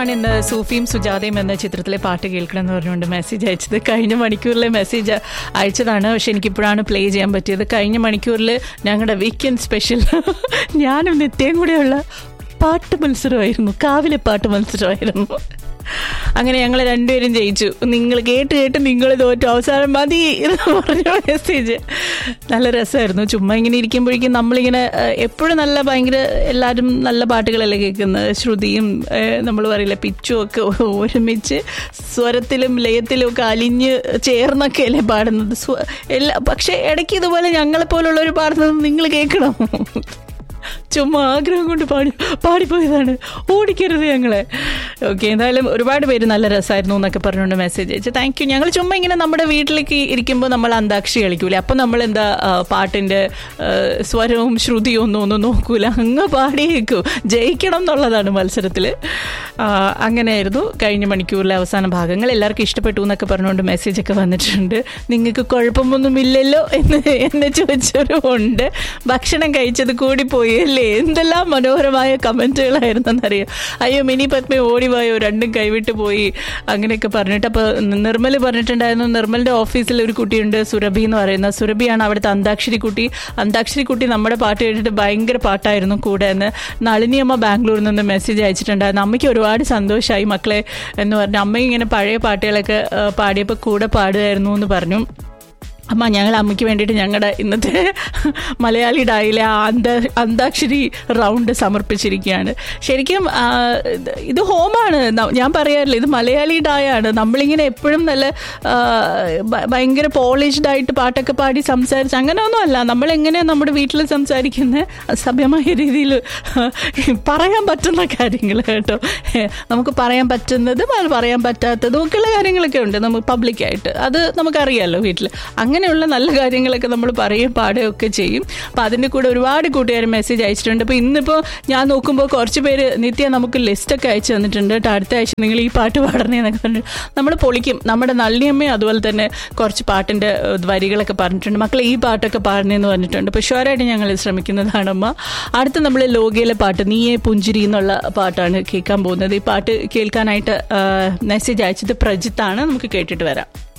ആരാണ് ഇന്ന് സൂഫിയും സുജാതയും എന്ന ചിത്രത്തിലെ പാട്ട് കേൾക്കണം എന്ന് പറഞ്ഞുകൊണ്ട് മെസ്സേജ് അയച്ചത് കഴിഞ്ഞ മണിക്കൂറിലെ മെസ്സേജ് അയച്ചതാണ് പക്ഷെ എനിക്കിപ്പോഴാണ് പ്ലേ ചെയ്യാൻ പറ്റിയത് കഴിഞ്ഞ മണിക്കൂറിൽ ഞങ്ങളുടെ വീക്കെൻഡ് സ്പെഷ്യൽ ഞാനും നിത്യയും കൂടെയുള്ള പാട്ട് മത്സരമായിരുന്നു കാവിലെ പാട്ട് മത്സരമായിരുന്നു അങ്ങനെ ഞങ്ങൾ രണ്ടുപേരും ജയിച്ചു നിങ്ങൾ കേട്ട് കേട്ട് നിങ്ങൾ തോറ്റു അവസാനം മതി എന്ന് പറഞ്ഞ മെസ്സേജ് നല്ല രസമായിരുന്നു ചുമ്മാ ഇങ്ങനെ ഇരിക്കുമ്പോഴേക്കും നമ്മളിങ്ങനെ എപ്പോഴും നല്ല ഭയങ്കര എല്ലാവരും നല്ല പാട്ടുകളല്ലേ കേൾക്കുന്നത് ശ്രുതിയും നമ്മൾ പറയില്ല പിച്ചും ഒക്കെ ഒരുമിച്ച് സ്വരത്തിലും ലയത്തിലും ഒക്കെ അലിഞ്ഞ് ചേർന്നൊക്കെ അല്ലേ പാടുന്നത് സ്വ എല്ലാ പക്ഷേ ഇടയ്ക്ക് ഇതുപോലെ ഞങ്ങളെപ്പോലുള്ളവർ പാടുന്നത് നിങ്ങൾ കേൾക്കണം ചുമ്മാ ആഗ്രഹം കൊണ്ട് പാടി പാടിപ്പോയതാണ് ഓടിക്കരുത് ഞങ്ങളെ ഓക്കെ എന്തായാലും ഒരുപാട് പേര് നല്ല രസമായിരുന്നു എന്നൊക്കെ പറഞ്ഞുകൊണ്ട് മെസ്സേജ് അയച്ചു താങ്ക് യു ഞങ്ങൾ ചുമ്മാ ഇങ്ങനെ നമ്മുടെ വീട്ടിലേക്ക് ഇരിക്കുമ്പോൾ നമ്മൾ അന്താക്ഷരി കളിക്കൂലേ അപ്പം നമ്മൾ എന്താ പാട്ടിൻ്റെ സ്വരവും ശ്രുതിയും ഒന്നും ഒന്നും നോക്കൂല അങ്ങ് പാടിയേക്കും ജയിക്കണം എന്നുള്ളതാണ് മത്സരത്തിൽ അങ്ങനെയായിരുന്നു കഴിഞ്ഞ മണിക്കൂറിലെ അവസാന ഭാഗങ്ങൾ എല്ലാവർക്കും ഇഷ്ടപ്പെട്ടു എന്നൊക്കെ പറഞ്ഞുകൊണ്ട് മെസ്സേജൊക്കെ വന്നിട്ടുണ്ട് നിങ്ങൾക്ക് കുഴപ്പമൊന്നുമില്ലല്ലോ എന്ന് എന്നെ ചോദിച്ചവരും ഉണ്ട് ഭക്ഷണം കഴിച്ചത് കൂടിപ്പോയി അല്ലേ എന്തെല്ലാം മനോഹരമായ കമൻറ്റുകളായിരുന്നെന്നറിയാം അയ്യോ മിനി പത്മ ഓടിവായോ രണ്ടും കൈവിട്ട് പോയി അങ്ങനെയൊക്കെ പറഞ്ഞിട്ട് അപ്പോൾ നിർമ്മൽ പറഞ്ഞിട്ടുണ്ടായിരുന്നു നിർമ്മലിൻ്റെ ഓഫീസിൽ ഒരു കുട്ടിയുണ്ട് സുരഭി എന്ന് പറയുന്ന സുരഭിയാണ് അവിടുത്തെ അന്താക്ഷരി കുട്ടി അന്താക്ഷരി കുട്ടി നമ്മുടെ പാട്ട് കേട്ടിട്ട് ഭയങ്കര പാട്ടായിരുന്നു കൂടെ എന്ന് നളിനി അമ്മ ബാംഗ്ലൂരിൽ നിന്ന് മെസ്സേജ് അയച്ചിട്ടുണ്ടായിരുന്നു അമ്മയ്ക്ക് ഒരുപാട് സന്തോഷമായി മക്കളെ എന്ന് പറഞ്ഞു അമ്മ ഇങ്ങനെ പഴയ പാട്ടുകളൊക്കെ പാടിയപ്പോൾ കൂടെ പാടുമായിരുന്നു എന്ന് പറഞ്ഞു അമ്മ ഞങ്ങൾ അമ്മയ്ക്ക് വേണ്ടിയിട്ട് ഞങ്ങളുടെ ഇന്നത്തെ മലയാളി ഡായിലെ ആ അന്ത അന്താക്ഷരി റൗണ്ട് സമർപ്പിച്ചിരിക്കുകയാണ് ശരിക്കും ഇത് ഹോമാണ് ഞാൻ പറയാറില്ല ഇത് മലയാളി ഡായാണ് നമ്മളിങ്ങനെ എപ്പോഴും നല്ല ഭയങ്കര പോളിഷ്ഡ് ആയിട്ട് പാട്ടൊക്കെ പാടി സംസാരിച്ച് അങ്ങനെയൊന്നും അല്ല നമ്മളെങ്ങനെയാണ് നമ്മുടെ വീട്ടിൽ സംസാരിക്കുന്നത് സഭ്യമായ രീതിയിൽ പറയാൻ പറ്റുന്ന കാര്യങ്ങൾ കേട്ടോ നമുക്ക് പറയാൻ പറ്റുന്നതും അത് പറയാൻ പറ്റാത്തതും ഒക്കെയുള്ള കാര്യങ്ങളൊക്കെ ഉണ്ട് നമുക്ക് പബ്ലിക്കായിട്ട് അത് നമുക്കറിയാമല്ലോ വീട്ടിൽ അങ്ങനെയുള്ള നല്ല കാര്യങ്ങളൊക്കെ നമ്മൾ പറയും പാടുകയും ഒക്കെ ചെയ്യും അപ്പം അതിൻ്റെ കൂടെ ഒരുപാട് കൂട്ടുകാർ മെസ്സേജ് അയച്ചിട്ടുണ്ട് അപ്പോൾ ഇന്നിപ്പോൾ ഞാൻ നോക്കുമ്പോൾ കുറച്ച് പേര് നിത്യ നമുക്ക് ലിസ്റ്റൊക്കെ അയച്ചു തന്നിട്ടുണ്ട് കേട്ടോ അടുത്ത ആഴ്ച നിങ്ങൾ ഈ പാട്ട് പാടണേ എന്നൊക്കെ പറഞ്ഞു നമ്മൾ പൊളിക്കും നമ്മുടെ നള്ളിയമ്മയും അതുപോലെ തന്നെ കുറച്ച് പാട്ടിൻ്റെ വരികളൊക്കെ പറഞ്ഞിട്ടുണ്ട് മക്കളെ ഈ പാട്ടൊക്കെ പാടണേന്ന് പറഞ്ഞിട്ടുണ്ട് അപ്പോൾ ഷുവറായിട്ട് ഞങ്ങൾ ശ്രമിക്കുന്നതാണ് അമ്മ അടുത്ത നമ്മൾ ലോകയിലെ പാട്ട് നീയെ പുഞ്ചിരി എന്നുള്ള പാട്ടാണ് കേൾക്കാൻ പോകുന്നത് ഈ പാട്ട് കേൾക്കാനായിട്ട് മെസ്സേജ് അയച്ചത് പ്രജിത്താണ് നമുക്ക് കേട്ടിട്ട് വരാം